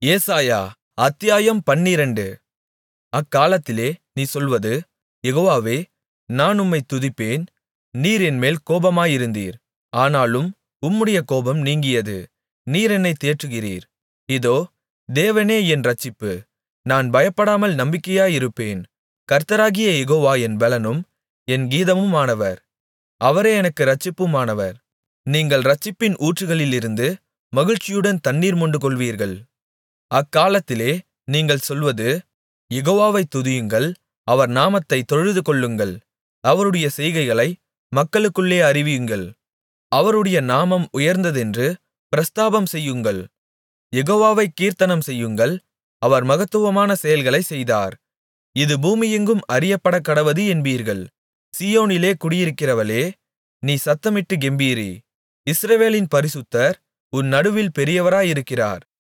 ஏசாயா அத்தியாயம் பன்னிரண்டு அக்காலத்திலே நீ சொல்வது யெகோவாவே நான் உம்மைத் துதிப்பேன் நீர் என்மேல் கோபமாயிருந்தீர் ஆனாலும் உம்முடைய கோபம் நீங்கியது நீர் என்னைத் தேற்றுகிறீர் இதோ தேவனே என் இரட்சிப்பு நான் பயப்படாமல் நம்பிக்கையாயிருப்பேன் கர்த்தராகிய யெகோவா என் பெலனும் என் கீதமுமானவர் அவரே எனக்கு இரட்சிப்புமானவர் நீங்கள் இரட்சிப்பின் ஊற்றுகளிலிருந்து மகிழ்ச்சியுடன் தண்ணீர் மொண்டுகொள்வீர்கள் அக்காலத்திலே நீங்கள் சொல்வது யெகோவாவைத் துதியுங்கள் அவர் நாமத்தைத் தொழுதுகொள்ளுங்கள் அவருடைய செய்கைகளை மக்களுக்குள்ளே அறிவியுங்கள் அவருடைய நாமம் உயர்ந்ததென்று பிரஸ்தாபம் செய்யுங்கள் யெகோவாவைக் கீர்த்தனம் செய்யுங்கள் அவர் மகத்துவமான செயல்களைச் செய்தார் இது பூமியெங்கும் அறியப்படக்கடவது என்பீர்கள் சீயோனிலே குடியிருக்கிறவளே நீ சத்தமிட்டுக் கெம்பீரி இஸ்ரவேலின் பரிசுத்தர் உன் நடுவில் பெரியவராயிருக்கிறார்